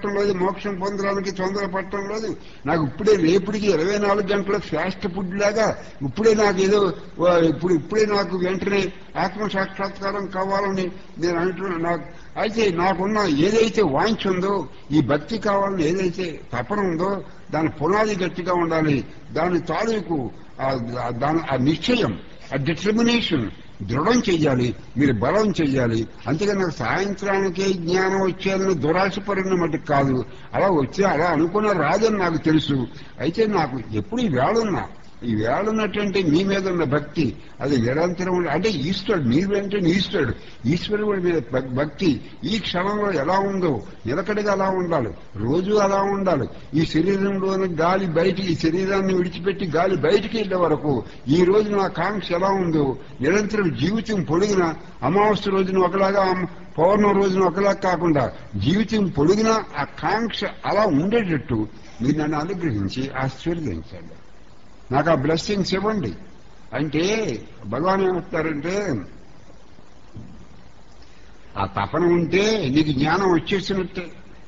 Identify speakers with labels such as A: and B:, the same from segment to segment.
A: పట్టడం లేదు మోక్షం పొందడానికి తొందర పట్టడం లేదు నాకు ఇప్పుడే రేపటికి ఇరవై నాలుగు గంటల ఫాస్ట్ ఫుడ్ లాగా ఇప్పుడే నాకు ఏదో ఆ, ఇప్పుడు ఇప్పుడే నాకు వెంటనే ఆత్మ సాక్షాత్కారం కావాలని నేను అంటున్నా నాకు అయితే నాకున్న ఏదైతే వాంఛ ఉందో ఈ భక్తి కావాలని ఏదైతే తపన ఉందో దాని పునాది గట్టిగా ఉండాలి దాని తాలూకు ఆ- ఆ దాని ఆ నిశ్చయం ఆ డిటర్మినేషన్ దృఢం చెయ్యాలి మీరు బలం చెయ్యాలి అంతేగాని నాకు సాయంత్రానికి జ్ఞానం వచ్చేయాలని దురాశపడిన మటుకు కాదు అలా వచ్చే అలా అనుకున్న రాదని నాకు తెలుసు అయితే నాకు ఎప్పుడు ఈ వేళున్నా ఈ వేళ ఉన్నటువంటి మీ మీద ఉన్న భక్తి అది నిరంతరం ఉండ- అంటే ఈశ్వరుడు మీరు వెంటనే ఈశ్వరుడు ఈశ్వరుడి మీద భక్- భక్తి ఈ క్షణంలో ఎలా ఉందో నిలకడగా అలా ఉండాలి రోజు అలా ఉండాలి ఈ శరీరంలోని గాలి బయటికి ఈ శరీరాన్ని విడిచిపెట్టి గాలి బయటికి వెళ్ళే వరకు ఈ రోజు నా కాంక్ష ఎలా ఉందో నిరంతరం జీవితం పొడిగిన అమావాస్య రోజున ఒకలాగా అమ- పౌర్ణమి రోజున ఒకలాగా కాకుండా జీవితం పొడిగిన ఆ కాంక్ష అలా ఉండేటట్టు మీరు నన్ను అనుగ్రహించి ఆశీర్వదించండి నాకు ఆ బ్లెస్సింగ్స్ ఇవ్వండి అంటే భగవాన్ ఏమంటారంటే ఆ తపన ఉంటే నీకు జ్ఞానం వచ్చేసినట్టే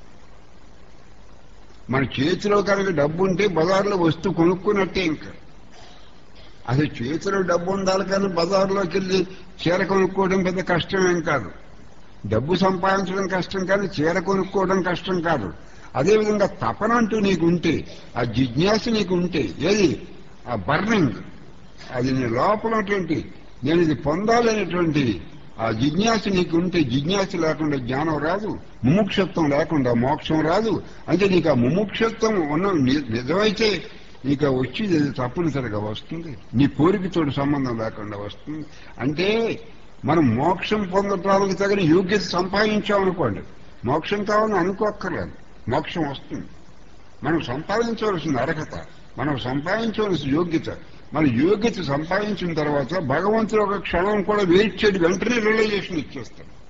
A: మన చేతిలో కనుక డబ్బు ఉంటే బజార్లో వస్తువు కొనుక్కున్నట్టే ఇంకా అసలు చేతిలో డబ్బు ఉండాలి కానీ బజార్లోకి వెళ్ళి చీర కొనుక్కోవడం పెద్ద కష్టమేం కాదు డబ్బు సంపాదించడం కష్టం కానీ చీర కొనుక్కోవడం కష్టం కాదు అదేవిధంగా తపన అంటూ నీకు ఉంటే ఆ జిజ్ఞాస నీకు ఉంటే ఏది ఆ బర్నింగ్ అది నీ లోపల ఉన్నటువంటి నేను ఇది పొందాలనేటువంటి ఆ జిజ్ఞాస నీకు ఉంటే జిజ్ఞాస లేకుండా జ్ఞానం రాదు ముముక్షత్వం లేకుండా మోక్షం రాదు అంటే నీకు ఆ ముముక్షత్వం ఉన్న ని- నిజమైతే నీకు వచ్చి తప్పనిసరిగా వస్తుంది నీ కోరికతోటి సంబంధం లేకుండా వస్తుంది అంటే మనం మోక్షం పొందటానికి తగిన యోగ్యత సంపాదించామనుకోండి మోక్షం కావాలని అనుకోక్కర్లేదు మోక్షం వస్తుంది మనం సంపాదించవలసిన అర్హత మనం సంపాదించవలసిన యోగ్యత మన యోగ్యత సంపాదించిన తర్వాత భగవంతుడు ఒక క్షణం కూడా వెయిట్ చేయడు వెంటనే రియలైజేషన్ ఇచ్చేస్తాడు